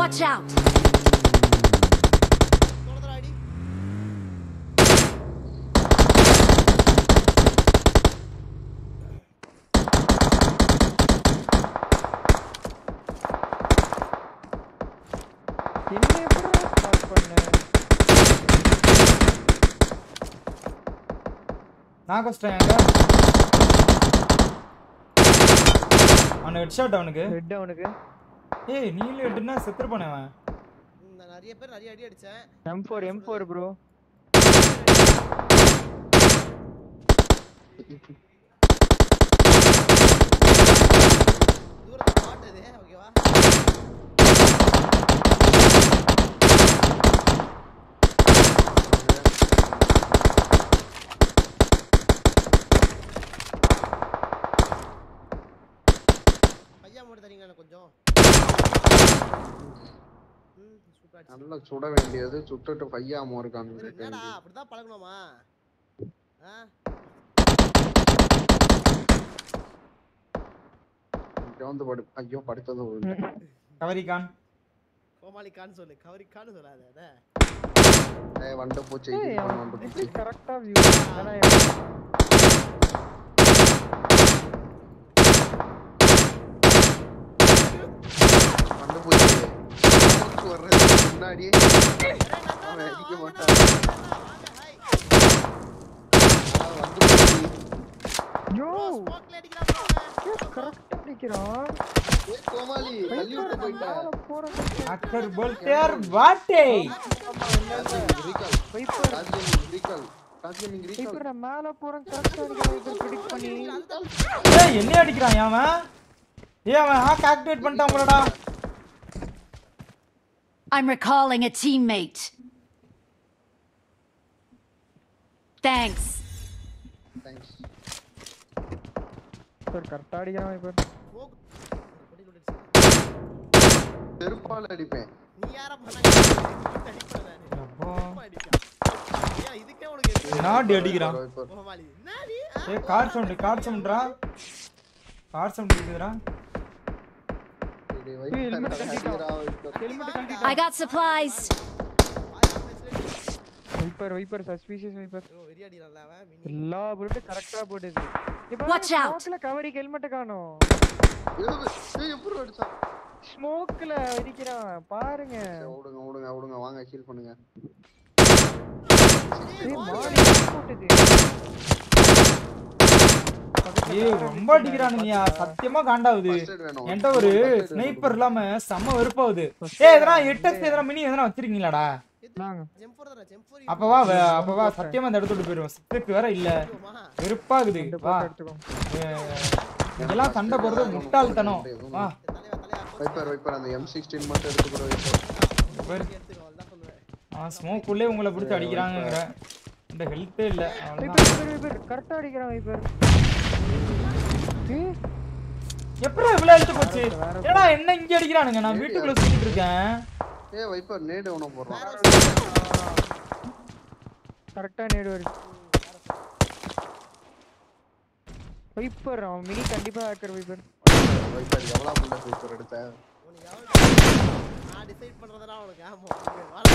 Watch out! தொடர்ந்துடா அடி என்ன எப்படி ஸ்டார்ட் பண்ண நான் கஷ்டம் எங்க அவனுக்கு ஹெட் ஷாட் அவனுக்கு ஹெட் அவனுக்கு ஏய் நீல ஹெட்னா செத்துரு அவன் ம், நான் நிறைய பேர் நிறைய அடி அடிச்சேன் M four M four bro தூரத்துல மாட்டுது ஓகேவா பையா மட்டும் தரீங்களா எனக்கு கொஞ்சம் ம் சூப்பரா அடிச்சு. நல்லா சுட வேண்டியது சுட்டுட்டு பையாம இருக்கான்னு இவரு கேட்க என்னடா வேண்டியது. அப்படிதான் பழகணுமா ஆ இங்க வந்து படு ஐயோ படுத்தது விழுந்து. கவரிகான் கோமாளிக்கான்னு சொல்லு கவரிக்கான்னு சொல்லாத அத ஏய் வண்டு பூச்சி ஏய் இது பண்ணு, அவன் வண்டு எப்படி பூச்சி கரெக்டா வியூ தானே வண்டு பூச்சி மூச்சு வர்றதுக்கு முன்னாடி அவன் அடிக்க மாட்டான் ஆ, வண்டு பூச்சி யோ ஸ்மோக்ல அடிக்கிறான் கரெக்டா அடிக்கிறான் ஏய் கோமாளி தள்ளி விட்டு போயிட்ட மேல போறான் அக்கர் போல்டேர் வாட்டே recall viper Raj gaming recall Raj gaming recall viper நான் மேல போறேன் கரெக்டா அடிக்கிறான் வைப்பர் ப்ரெடிக்ட் பண்ணி ஏய் என்ன அடிக்கிறான் அவன் ஏய் அவன் ஹாக் ஆக்டிவேட் பண்ணிட்டான் போலடா I'm recalling a teammate. Thanks. Thanks viper கரெக்டா அடிக்கிறான் வைப்பர் ஸ்மோக் கொடி கொடிச்சு செருப்பால் அடிப்பேன் நீ யார பண்ணாங்க அடிப்பேன் நானு அப்பா. சும்மா அடிப்பேன் ஏன் இதுக்கே உனக்கு எதுக்கு? நாடி அடிக்கிறான் வைப்பர் கோமாளி என்னடி ஆ? ஏய் கார் சவுண்ட் கார் சவுண்ட்ரா கார் சவுண்ட் இருக்குதுடா இது ஏய், helmet வைப்பர் கழட்டிட்டான். அடிக்கிறா வைப்பர் ஹெல்மெட் கழட்டி I got supplies. Viper viper suspicious viper ஓ, வெறி அடிக்கிறான்ல அவன் மினி எல்லா புல்லட்டும் கரெக்டா போடுது இப்போ Watch out. ஸ்மோக்ல கவரிக்கு ஹெல்மெட் காணோம் எழுது ஏய் எப்படி அடிச்சா ஸ்மோக்ல அடிக்கிறான் பாருங்க சரி, விடுங்க விடுங்க விடுங்க வாங்க ஹீல் பண்ணுங்க ஏய் மாடி போட்டுது ஏய் ரொம்ப அடிக்கிறானுங்கயா சத்தியமா காண்டாவுது First aid வேணும். என்கிட்ட ஒரு First aid ஸ்னைப்பர் இல்லாம செம்ம வெறுப்பாவுது ஏய் எதனா எட்டஸ் எதனா மினி எதனா வச்சிருக்கீங்களாடா நாங்க ஜெம்போர் தானே ஜெம்போர் அப்பவா வ- அப்பவா சத்தியமா இந்த இடத்த விட்டு போயிருவோம் சித்துக்கு வேற இல்ல வெறுப்பாகுது ரெண்டு வா போட்டு எடுத்துக்கோ ஏய், இதெல்லாம் சண்டை போடுறது முட்டாள்தனம் வா தலைவா தலைவா வைப்பர் வைப்பர் அந்த எம் சிக்ஸ்டீன் மட்டும் எடுத்துக்கூட வைப்பர் பாரு. எடுத்துக்கோ அதான் சொல்லுவேன் அவன் ஸ்மோக் உள்ளே உங்களை பிடிச்சி அடிக்கிறாங்கங்கிற இந்த ஹெல்த்தே இல்ல அவ்வளவுதான் வைப்பர் வைப்பர் வைப்பர் கரெக்டா அடிக்கிறான் வைப்பர் ஏய் எப்படி இவ்வளவு எடுத்து போச்சு ஏடா என்ன இங்க அடிக்கிறானுங்க நான் வீட்டுக்குள்ள சுத்திட்டு இருக்கேன் ஏ வைப்பர் நேடு உன போடுறான் கரெக்டா நேடு வருது வைப்பர் அவன் மினி கண்டிப்பா ஹேக்கர் வைப்பர் வைப்பர் எவ்வளவு புல்லட் வைப்பர் எடுத்த உனக்கு எவ்வளவு நான் டிசைட் பண்றதுனா உனக்கு ஆமா இங்க வாடா.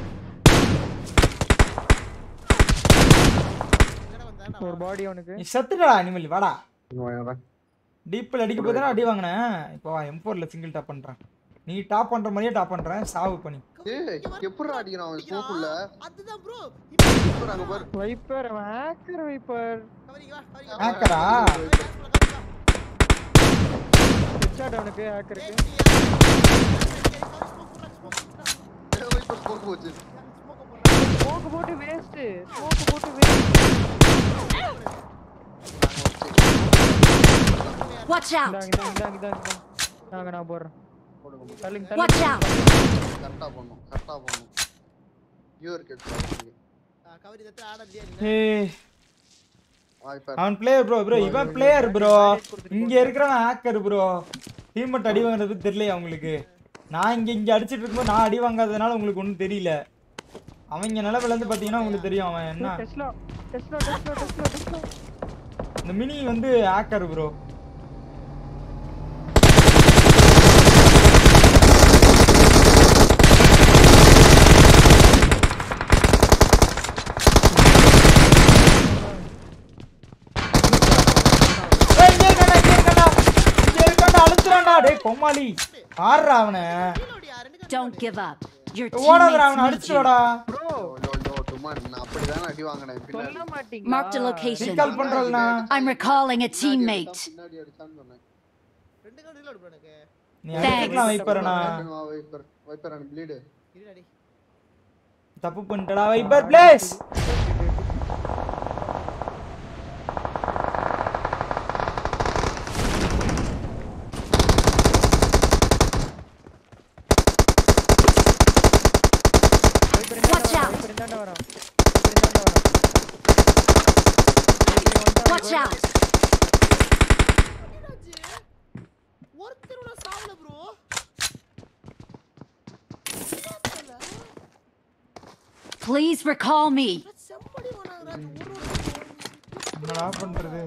எங்கடா வந்தாடா ஒரு பாடி அவனுக்கு நீ செத்துடா அனிமல் வாடா இங்க வாடா. டீப்பில் அடிக்க போதுனா அடி வாங்கினேன் இப்போ எம்போர்ல சிங்கிள் டாப் பண்றேன் நீ டாப் பண்ற மாதிரியே டாப் பண்றேன் சாவு பண்ணி ஏய் எப்படிடா அடிக்கிறான் அவன் ஸ்மோக்குள்ள அதுதான் ப்ரோ வைப்பர் அங்க பாரு வைப்பர் அவன் ஹேக்கர் வைப்பர் கவரிங்க வா கவரிங்க ஹேக்கரா ஹெட்ஷாட் அவனுக்கு ஹேக்கருக்கு ஏ வைப்பர் ஸ்மோக் போச்சு ஸ்மோக் போட்டு வேஸ்ட் ஸ்மோக் போட்டு வேஸ்ட் Watch out! இந்தாங்க இந்தாங்க இந்தாங்க இந்தாங்க நாங்க நான் போடுறேன் போடுங்க தள்ளுங்க Watch தள்ளுங்க out! கரெக்டா பண்ணும் கரெக்டா பண்ணும் வியூவர் கேட்கலாம் கவரி தத்து ஆட இல்லையா ஏய் வைப்பர் அவன் பிளேயர் ப்ரோ ப்ரோ இவன் பிளேயர் ப்ரோ இங்க இருக்கிறவன் ஹேக்கர் ப்ரோ டீம் மட்டும் அடி வாங்குறது தெரியலையா உங்களுக்கு நான் இங்க இங்க அடிச்சிட்டு இருக்கும்போது நான் அடி வாங்காததுனால உங்களுக்கு ஒன்றும் தெரியல அவங்க நிலவுல இருந்து பாத்தீங்கன்னா உங்களுக்கு தெரியும் அவன் என்ன Tesla Tesla Tesla Tesla Tesla இந்த மினி வந்து ஹேக்கர் ப்ரோ டேய் கொம்மாளி ஆடுறா அவனை கீழோடியா, ரெண்டு கண்ணு Don't give up. Your ஓடாதடா teammates அவனை need அடிச்சுட்டு you. வாடா ப்ரோ லோ, லோ, சும்மா நான் அப்படிதான் அடி வாங்கினேன் பின்னாடி சொல்ல மாட்டீங்களா Marked a location. ரீகால் பண்றதுனா I'm recalling a teammate. பின்னாடி அடிச்சான்னு சொன்னேன் ரெண்டு கண்ணு reload bro எனக்கு. நீ அடிக்கலாம் வைப்பறனா வைப்பர் வைப்பர் அந்த ப்ளீடு இருடா, தப்பு பண்ணிட்டடா வைப்பர் பிளேஸ் Watch out. இப்படி தாண்டா வரான் இப்படி தாண்டா வரான் Watch out. என்னாச்சு? ஒருத்தர் கூட சாவல bro. என்னாச்சுல? Please recall me. நான் செம்மடி வானாங்கடா, ஒரு ஒரு என்னடா பண்றது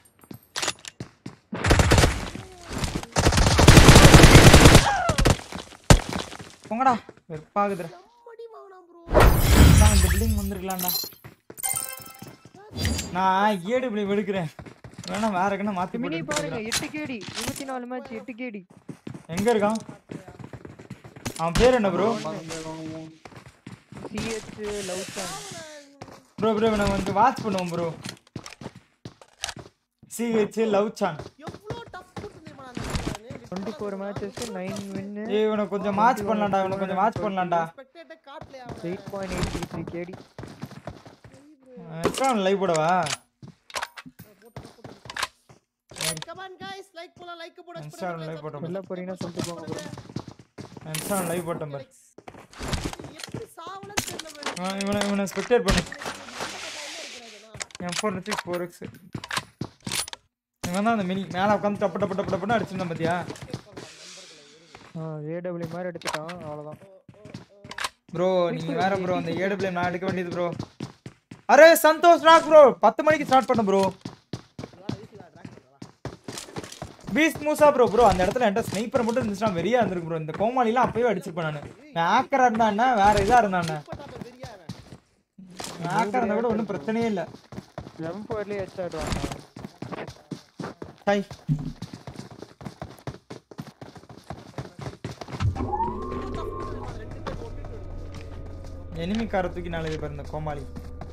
போங்கடா வெப்பாகுதுடா செம்மடி வாங்கினான் bro. நான் இந்த பில்டிங் வந்திருக்கலாம்டா நான் ஏடு இப்படி வெடுக்கிறேன் வேணா வேற எங்கனா மாத்தி மினி போட்டு பாருங்க எடுத்துக்கிறேன். எட்டு கேடி இருபத்தி நாலு மேட்ச் எட்டு கேடி எங்க இருக்கான் அவன் பேர் என்ன bro CH love song bro bro நான் வந்து வாட்ச் பண்ணுவோம் ப்ரோ சிஹெச் லவ் சான் எவ்வளோ tough கொடுத்து தெரியுமா நான் அந்த நானு? Twenty four matches nine win ஏய் இவனை கொஞ்சம் மார்ச் பண்ணலாம்டா இவனை கொஞ்சம் மார்ச் பண்ணலாம்டா Spectator காட்டலையா அவனை? Eight point eight three three KD extra அவன் லைவ் போடவா Come on guys, like போலாம், like போடு, Insta ல like போட்டோம். வெளில போறீங்கன்னா சொல்லிட்டு போங்க ப்ரோ எக்ஸ்ட்ரா அவன் லைவ் போட்டேன் பாரு எப்படி சாவலன்னு தெரியல bro. இவன் இவனை இவனை ஸ்பெக்டேட் பண்ணு எனக்கு இந்த இருக்கிறாங்க M four six four X இவன் தான் அந்த மினி மேலே உட்காந்து டப்பு டப்பு டப்பு டப்புன்னு அடிச்சிருந்தான் பாத்தியா ஆ ஏடபிள்யூ மாதிரி எடுத்துட்டான் அவ்வளோதான் ப்ரோ நீங்க வேற ப்ரோ அந்த ஏடு நான் எடுக்க வேண்டியது ப்ரோ அரே சந்தோஷ் ராக் ப்ரோ பத்து மணிக்கு ஸ்டார்ட் பண்ண ப்ரோ பீஸ் மூசா ப்ரோ ப்ரோ அந்த இடத்துல என்கிட்ட ஸ்னைப்பர் மட்டும் இருந்துச்சுன்னா வெறியா இருந்திருக்கு ப்ரோ இந்த கோமாளிலாம் அப்பவே அடிச்சிருப்பேன் நான் நான் ஆக்கரா இருந்தா வேற இதா இருந்தானே போட்டாப்ப வெறியா அவன். நான் ஆக்கரா இருந்தா கூட ஒன்றும் பிரச்சனையே இல்லை லெவன் ஃபோர்லேயே ஹெச் ஆடுவான் ஹாய் எனிமி காரை தூக்கி நாளைக்கு பாரு இந்த கோமாளி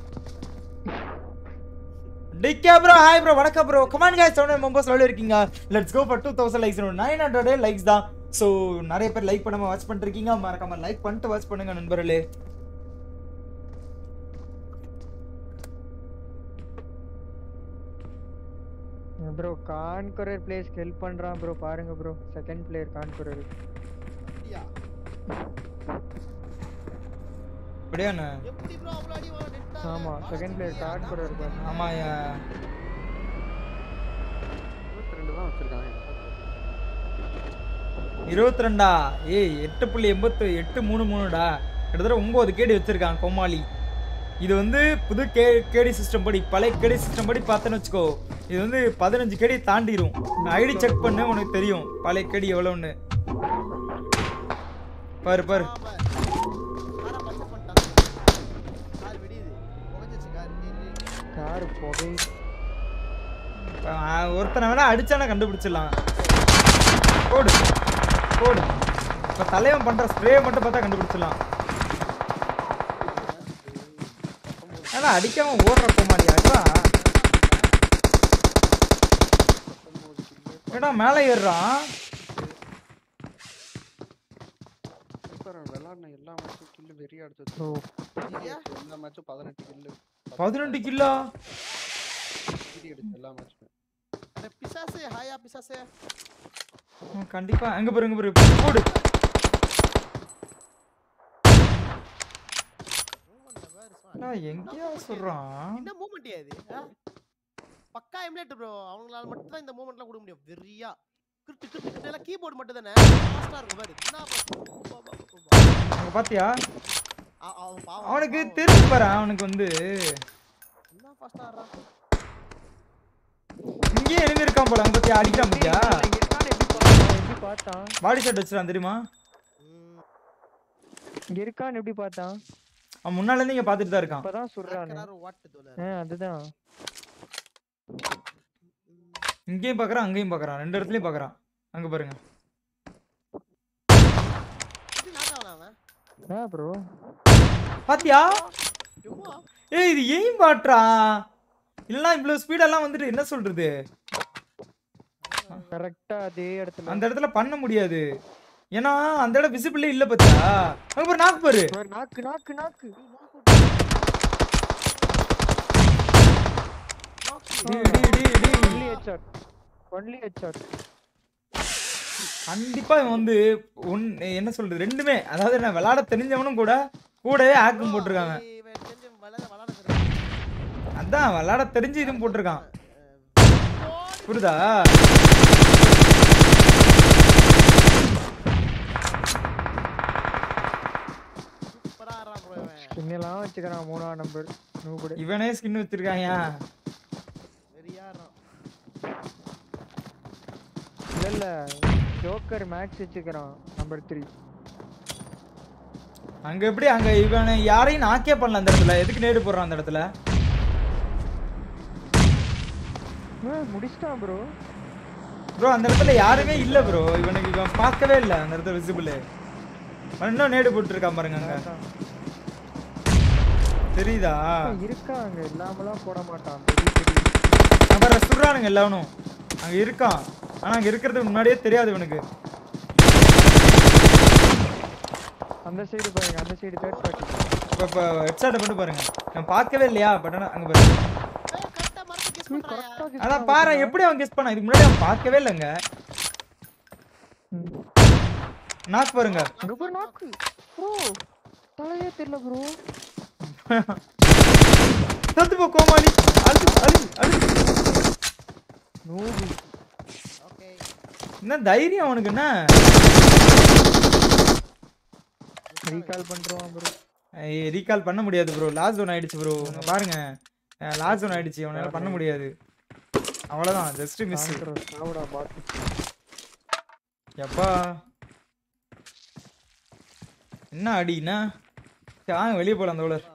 டிக்கே ப்ரோ ஹாய் ப்ரோ வணக்கம் bro come on guys seven members எவ்வளோ இருக்கீங்க let's go for two thousand likes nine hundred likes தான் ஸோ நிறைய பேர் லைக் பண்ணாம வாட்ச் பண்ணிருக்கீங்க மறக்காம லைக் பண்ணிட்டு வாட்ச் பண்ணுங்க நண்பர்களே ப்ரோ கான்குரர் பிளேஸ்க்கு ஹெல்ப் பண்றான் ப்ரோ பாருங்க ப்ரோ செகண்ட் பிளேயர் கான்குரர் அப்படியா? அப்படியா அண்ணா? எப்படி bro அவ்வளோ அடி வாங்க net ஆ? ஆமா செகண்ட் பிளேயர் கான்குரர் பாருங்க ஆமா ஐயா. இருபத்தி ரெண்டு தான் வச்சிருக்காங்க இருபத்தி ரெண்டா ஏய் எட்டு புள்ளி எண்பத்து எட்டு மூணு மூணுடா கிட்டத்தட்ட ஒன்பது கேடி வச்சிருக்கான் கோமாளி இது வந்து புது கே கேடி சிஸ்டம் படி பழைய கேடி சிஸ்டம் படி பார்த்தேன்னு வச்சுக்கோ இது வந்து பதினஞ்சு கேடி தாண்டிரும் ஐடி செக் பண்ணு உனக்கு தெரியும் பழைய கேடி எவ்வளோன்னு பாரு பாரு ஆமா. காரை பஞ்சர் பண்ணிட்டான். கார் வெடியுது. புகைஞ்சிருச்சு கார். ஏய், ஏய். கார் புகை ஆஹ் ஒருத்தனை வேணா அடிச்சானா கண்டுபிடிச்சிடலாம் போடு போடு இப்போ தலைவன் பண்ற ஸ்ப்ரே மட்டும் பார்த்தா கண்டுபிடிச்சிடலாம் ஆனா அடிக்காம ஓடுற கோமாளி அடா ஏடா மேலே ஏறுறான் சூப்பர் விளாட்ன எல்லா மேட்சும் கில்லு வெறியா அடிச்சு ப்ரோ எல்லா மேட்சும் பதினெட்டு கில்லு பதினெட்டு கிலோ கில்லி அடிச்சு எல்லா மேட்சுமே அட பிசாசு, ஹாயா பிசாசு. கண்டிப்பா அங்க பாரு அங்க பாரு போடு movement ல பாரு, சும்மா. அடா, எங்கேயா சொல்றான் என்ன மூமெண்ட் இது ஆ? பக்கா எமுலேட் ப்ரோ அவங்களால மட்டும் தான் இந்த மூமெண்ட்லாம் கொடுக்க முடியும் வெறியா கிரிட்டு கிரிட்டு கிரிட்டு எல்லாம் கீபோர்டு மட்டும் தானே ஃபாஸ்டா இருக்கும் பாரு என்ன பா- பா- பா- பா- பா. அங்க பாத்தியா அ- அவன் பாவம் அவனுக்கு பாவம். தெரிஞ்சு பாரு அவனுக்கு வந்து என்ன ஃபாஸ்டா ஆடுறான் இங்கேயே எழுதி இருக்கான் போல அங்க பாத்தியா அடிக்கிறான் பாத்தியா இங்க இருக்கான்னு எப்படி பார்த்தான் எப்படி பார்த்தான் பாடி ஷாட் வச்சிருக்கான் தெரியுமா ம், இங்க இருக்கான்னு எப்படி பார்த்தான் அவன் முன்னால இருந்து இங்க பாத்துட்டு தான் இருக்கான் இப்பதான் சுடுறானு ஆக்கறாரு, வாட்டு தோல ஆ அதுதான் இங்கேயும் பாக்குறான் அங்கேயும் பாக்குறான் ரெண்டு இடத்துலயும் பாக்குறான் அங்க பாருங்க என்ன ப்ரோ பாத்தியா சும்மா ஏய் இது எய்ம் பாட்றா இல்லைன்னா இவ்வளவு ஸ்பீடெல்லாம் வந்துட்டு என்ன சொல்றது கரெக்டா அதே இடத்துல அந்த இடத்துல பண்ண முடியாது ஏன்னா அந்த இடம் விசிபிளே இல்ல பாத்தியா அங்க பாரு நாக்கு பாரு ஒரு நாக்கு நாக்கு நாக்கு டேய், டேய், டேய், டேய். ஒன்லி ஹெட்ஷாட் ஒன்லி ஹெட்ஷாட் கண்டிப்பா இவன் வந்து ஒன் என்ன சொல்றது ரெண்டுமே அதாவது என்ன விளையாட தெரிஞ்சவனும் கூட கூடவே ஆக்கும் போட்டிருக்காங்க இவன் தெரிஞ்சு விளையாட விளையாட தெரியாது. அதான் விளையாட தெரிஞ்சு இதுவும் போட்டிருக்கான் புரியுதா சூப்பரா ஆடுறான் bro இவன். இன்னெல்லாம் வச்சுக்கிறான் மூணாம் நம்பர் நூபடு இவனே ஸ்கின் வச்சிருக்காங்க வெறியா ஆடுறான். இல்ல இல்ல ஜோக்கர் மேக்ஸ் வச்சுக்கிறான் நம்பர் த்ரீ அங்க எப்படி அங்க இவனை யாரையும் நாக்கே பண்ணல அந்த இடத்துல எதுக்கு நேடு போடுறான் அந்த இடத்துல முடிச்சிட்டான் ப்ரோ ப்ரோ அந்த இடத்துல யாருமே இல்ல ப்ரோ இவனுக்கு இவன் பார்க்கவே இல்ல அந்த இடத்துல விசிபிள் இன்னும் நேடு போட்டுருக்கான் பாருங்க அங்க தெரியுதா இருக்காங்க இல்லாமலாம் போட மாட்டான் பெரிய பெரிய அப்புறம் சுடுறானுங்க எல்லாவனும் அங்க இருக்கான் ஆனா அங்க இருக்கிறது முன்னாடியே தெரியாது இவனுக்கு அந்த சைடு பாருங்க அந்த சைடு தேர்ட் பார்ட்டி இப்ப இப்ப ஹெட்ஷாட்டை மட்டும் பாருங்க நான் பார்க்கவே இல்லையா பட் ஆனா அங்க பாருங்க ஏய், correct ஆ மரத்தை kiss பண்றாயா? கரெக்டா அதான் பாரு எப்படி அவன் கெஸ் பண்ணான் இதுக்கு முன்னாடி அவன் பார்க்கவே இல்லைங்க நாக்கு பாருங்க ப்ரோ நாக்கு ப்ரோ தலையே தெரியல ப்ரோ சத்து போ கோமாளி அழுது அழுது அழுது நூபு Okay. என்ன தைரியம் அவனுக்கு என்ன ரீகால் பண்றான் ப்ரோ ரீகால் பண்ண முடியாது ப்ரோ லாஸ் ஒன் ஆயிடுச்சு ப்ரோ பாருங்க லாஸ் ஒன் ஆயிடுச்சு அவனால பண்ண முடியாது அவ்வளவுதான் ஜஸ்ட் மிஸ் சாவுடா பாத்து எப்பா என்ன அடினா வாங்க வெளியே போலாம் அந்த தோழர்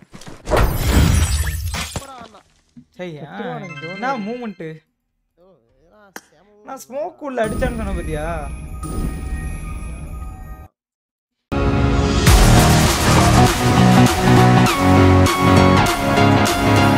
சூப்பரா ஆடுனான். சை ஆ, செத்துருவானுங்க, ஜோன் என்ன மூமெண்ட்டு ஓ, இதெல்லாம் செம நான் ஸ்மோக் உள்ள அடிச்சான்னு சொன்ன பாத்தியா ஊ.